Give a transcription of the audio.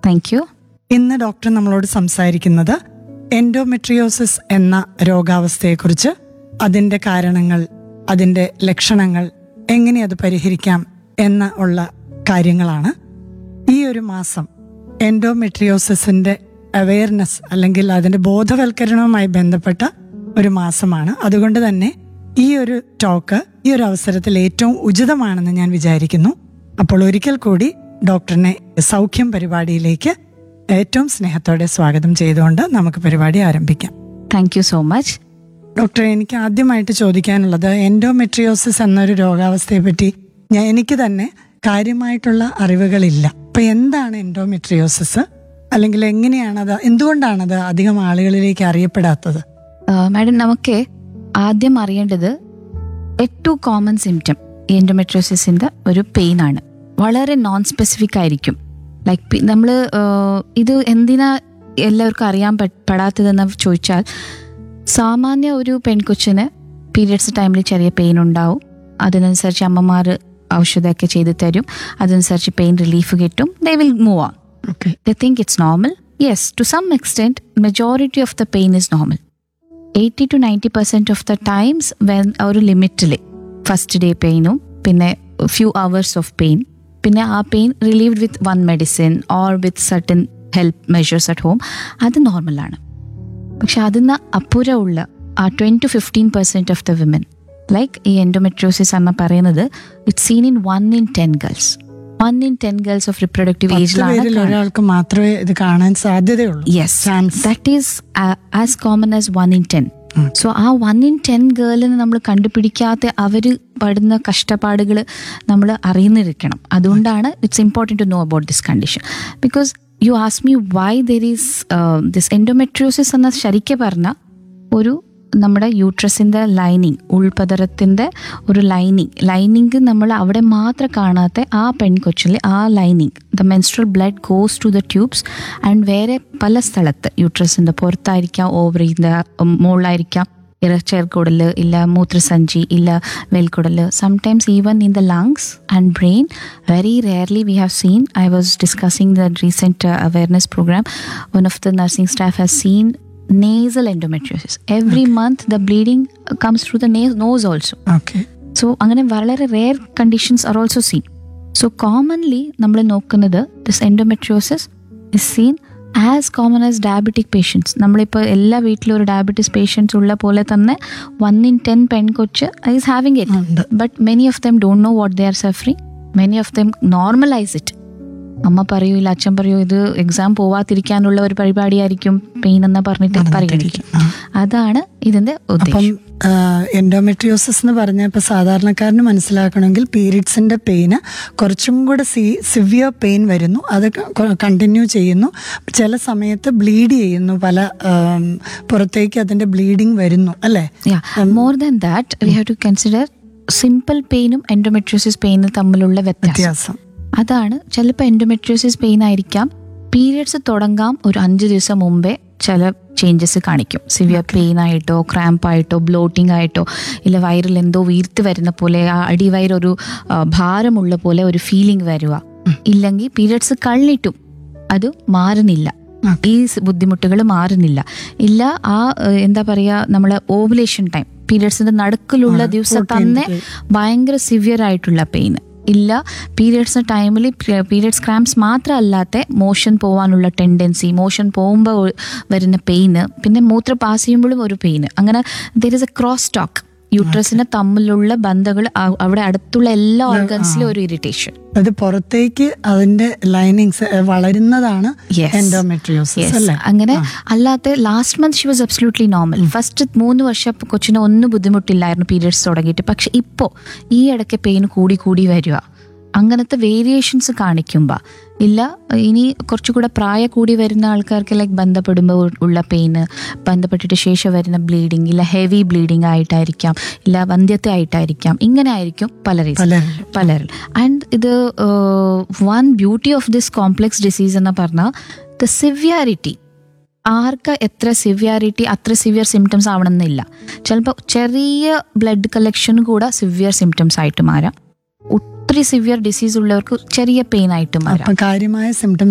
Thank you ഇന്ന് doctor നമ്മളോട് സംസാരിക്കുന്നത് എൻഡോമെട്രിയോസിസ് എന്ന രോഗാവസ്ഥയെക്കുറിച്ച് അതിന്റെ കാരണങ്ങൾ അതിന്റെ ലക്ഷണങ്ങൾ എങ്ങനെ അത് പരിഹരിക്കാം എന്ന ഉള്ള കാര്യങ്ങളാണ് ഈ ഒരു മാസം എൻഡോമെട്രിയോസിസിന്റെ അവയർനെസ് അല്ലെങ്കിൽ അതിന്റെ ബോധവൽക്കരണവുമായി ബന്ധപ്പെട്ട ഒരു മാസമാണ് അതുകൊണ്ട് തന്നെ ഈ ഒരു ടോക്ക് ഈ ഒരു അവസരത്തിൽ ഏറ്റവും ഉചിതമാണെന്ന് ഞാൻ വിചാരിക്കുന്നു അപ്പോൾ ഒരിക്കൽ കൂടി ഡോക്ടറിനെ സൗഖ്യം പരിപാടിയിലേക്ക് ഏറ്റവും സ്നേഹത്തോടെ സ്വാഗതം ചെയ്തുകൊണ്ട് നമുക്ക് പരിപാടി ആരംഭിക്കാം താങ്ക് യു സോ മച്ച് ഡോക്ടറെ എനിക്ക് ആദ്യമായിട്ട് ചോദിക്കാനുള്ളത് എൻഡോമെട്രിയോസിസ് എന്നൊരു രോഗാവസ്ഥയെ പറ്റി ഞാൻ എനിക്ക് തന്നെ കാര്യമായിട്ടുള്ള അറിവുകളില്ല അപ്പൊ എന്താണ് എൻഡോമെട്രിയോസിസ് അല്ലെങ്കിൽ എങ്ങനെയാണത് എന്തുകൊണ്ടാണത് അധികം ആളുകളിലേക്ക് അറിയപ്പെടാത്തത് മാഡം നമുക്ക് ആദ്യം അറിയേണ്ടത് ഏറ്റവും കോമൺ സിംറ്റം എൻഡോമെട്രോസിസിന്റെ ഒരു പെയിൻ ആണ് വളരെ നോൺ സ്പെസിഫിക് ആയിരിക്കും ലൈക്ക് നമ്മൾ ഇത് എന്തിനാ എല്ലാവർക്കും അറിയാൻ പ- പെടാത്തതെന്ന് ചോദിച്ചാൽ സാമാന്യ ഒരു പെൺകൊച്ചിന് പീരിയഡ്സ് ടൈമിൽ ചെറിയ പെയിൻ ഉണ്ടാവും അതിനനുസരിച്ച് അമ്മമാർ ഔഷധമൊക്കെ ചെയ്ത് തരും അതനുസരിച്ച് പെയിൻ റിലീഫ് കിട്ടും they will move on okay they think it's normal. Yes, to some extent, majority of the pain is normal. 80 to 90 percent of the times when ഒരു ലിമിറ്റിൽ ഫസ്റ്റ് ഡേ പെയിനും പിന്നെ ഫ്യൂ അവേഴ്സ് ഓഫ് പെയിൻ പിന്നെ ആ pain relieved with one medicine or with certain help measures at home അത് നോർമലാണ് പക്ഷെ അതിന് അപ്പുറമുള്ള ആ ten to fifteen percent of the women like ഈ എൻഡോമെട്രോസിസ് എന്ന് പറയുന്നത് it's seen in one in ten girls one in ten girls of reproductive പത്ത് ഏജിലാണ് പേരിൽ ഒരാൾക്ക് മാത്രമേ ഇത് കാണാൻ സാധ്യതയുള്ളൂ yes chance that is as common as one in ten so ആ വൺ ഇൻ ടെൻ ഗേളിന് നമ്മൾ കണ്ടുപിടിക്കാത്ത അവർ പടുന്ന കഷ്ടപ്പാടുകൾ നമ്മൾ അറിയുന്നിരിക്കണം അതുകൊണ്ടാണ് it's important to know about this condition because you ask me why there is this endometriosis എന്ന ശരിക്കും പറഞ്ഞ ഒരു നമ്മുടെ യൂട്രസിൻ്റെ ലൈനിങ് ഉൾപദരത്തിൻ്റെ ഒരു ലൈനിങ് ലൈനിങ് നമ്മൾ അവിടെ മാത്രം കാണാത്ത ആ പെൺകൊച്ചിലെ ആ lining the menstrual blood goes to the tubes and വേറെ പല സ്ഥലത്ത് യൂട്രസിൻ്റെ പുറത്തായിരിക്കാം ഓവറിൻ്റെ മുകളിലായിരിക്കാം ഇറച്ചേർക്കുടൽ ഇല്ല മൂത്രസഞ്ചി ഇല്ല വെൽക്കുടൽ sometimes even in the lungs and brain very rarely we have seen I was discussing the recent awareness programme one of the nursing staff has seen nasal endometriosis. Every month the bleeding comes through the na- nose also. Okay so അങ്ങനെ വളരെ rare conditions are also seen so commonly നമ്മൾ നോക്കുന്നത് this endometriosis is seen as common as diabetic patients നമ്മളിപ്പോൾ എല്ലാ വീട്ടിലും ഒരു diabetes patients ഉള്ള പോലെ തന്നെ വൺ ഇൻ ടെൻ പെൺകൊച്ച് ഈസ് ഹാവിങ് ഇറ്റ് ഉണ്ട് but many of them don't know what they are suffering many of them normalise it അമ്മ പറയൂ ഇല്ല അച്ഛൻ പറയൂ ഇത് എക്സാം പോവാതിരിക്കാനുള്ള ഒരു പരിപാടിയായിരിക്കും പെയിൻ എന്ന് പറഞ്ഞിട്ട് പരിഗണിക്കും ആ. അതാണ് ഇതിന്റെ അപ്പം ഉദ്ദേശം എൻഡോമെട്രിയോസിസ് എന്ന് പറഞ്ഞ ഇപ്പൊ സാധാരണക്കാരന് മനസ്സിലാക്കണമെങ്കിൽ പീരിയഡ്സിന്റെ പെയിന് കുറച്ചും കൂടെ സി സിവിയർ പെയിൻ വരുന്നു അത് കണ്ടിന്യൂ ചെയ്യുന്നു ചില സമയത്ത് ബ്ലീഡ് ചെയ്യുന്നു പല ആം, പുറത്തേക്ക് അതിന്റെ ബ്ലീഡിങ് വരുന്നു അല്ലേ more than that we have to consider simple പെയിനും എൻഡോമെട്രിയോസിസ് പെയിനും തമ്മിലുള്ള വ്യത്യാസം വ്യത്യാസം അതാണ് ചിലപ്പോൾ എൻഡോമെട്രിയോസിസ് പെയിൻ ആയിരിക്കാം പീരിയഡ്സ് തുടങ്ങാം ഒരു അഞ്ച് ദിവസം മുമ്പേ ചില ചേഞ്ചസ് കാണിക്കും സിവിയർ പെയിൻ ആയിട്ടോ ക്രാമ്പ് ആയിട്ടോ ബ്ലോട്ടിംഗ് ആയിട്ടോ ഇല്ല വയറിൽ എന്തോ വീർത്ത് വരുന്ന പോലെ ആ അടിവയറൊരു ആ, ഭാരമുള്ള പോലെ ഒരു ഫീലിംഗ് വരിക ഇല്ലെങ്കിൽ പീരിയഡ്സ് കഴിഞ്ഞിട്ടും അത് മാറുന്നില്ല ഈ ബുദ്ധിമുട്ടുകൾ മാറുന്നില്ല ഇല്ല ആ ഏഹ്, എന്താ പറയുക നമ്മളെ ഓവുലേഷൻ ടൈം പീരിയഡ്സിന്റെ നടുക്കിലുള്ള ദിവസം തന്നെ ഭയങ്കര സിവിയർ ആയിട്ടുള്ള പെയിൻ ഇല്ല പീരിയഡ്സ് ടൈമിൽ പീരിയഡ്സ് ക്രാംസ് മാത്രമല്ലാത്ത മോഷൻ പോകാനുള്ള ടെൻഡൻസി മോഷൻ പോകുമ്പോൾ വരുന്ന പെയിന് പിന്നെ മൂത്ര പാസ് ചെയ്യുമ്പോഴും ഒരു പെയിന് അങ്ങനെ there is a cross talk യൂട്രസിന് തമ്മിലുള്ള ബന്ധങ്ങൾ അ- അവിടെ അടുത്തുള്ള എല്ലാ ഓർഗൻസിലും ഒരു ഇറിറ്റേഷൻ അത് പുറത്തേക്ക് അതിന്റെ ലൈനിങ്സ് വളരുന്നതാണ് Yes. Endometriosis Yes. അല്ലേ അങ്ങനെ അല്ലാത്ത last month she was absolutely normal first മൂന്ന് വർഷം കൊച്ചിന് ഒന്നും ബുദ്ധിമുട്ടില്ലായിരുന്നു പീരിയഡ്സ് തുടങ്ങിയിട്ട് പക്ഷെ ഇപ്പോൾ ഈ ഇടയ്ക്ക് പെയിൻ കൂടി കൂടി വരിക അങ്ങനത്തെ വേരിയേഷൻസ് കാണിക്കുമ്പോൾ ഇല്ല ഇനി കുറച്ചുകൂടെ പ്രായ കൂടി വരുന്ന ആൾക്കാർക്ക് ലൈക്ക് ബന്ധപ്പെടുമ്പോൾ ഉള്ള പെയിന് ബന്ധപ്പെട്ടിട്ട് ശേഷം വരുന്ന ബ്ലീഡിങ് ഇല്ല ഹെവി ബ്ലീഡിങ് ആയിട്ടായിരിക്കാം ഇല്ല വന്ധ്യത്തെ ആയിട്ടായിരിക്കാം ഇങ്ങനെ ആയിരിക്കും പല റീസൺ പലരിലും പലരിൽ ആൻഡ് ഇത് one beauty of this complex disease എന്ന് പറഞ്ഞാൽ ദ സിവിയാരിറ്റി ആർക്ക് എത്ര സിവിയാരിറ്റി അത്ര സിവിയർ സിംറ്റംസ് ആവണമെന്നില്ല ചിലപ്പോൾ ചെറിയ ബ്ലഡ് കളക്ഷൻ കൂടെ സിവിയർ സിംറ്റംസ് ആയിട്ട് മാറാം ഒത്തിരി സിവിയർ ഡിസീസ് ഉള്ളവർക്ക് ചെറിയ പെയിൻ ആയിട്ട് മാറാം അപ്പൊ കാര്യമായ സിംറ്റംസ്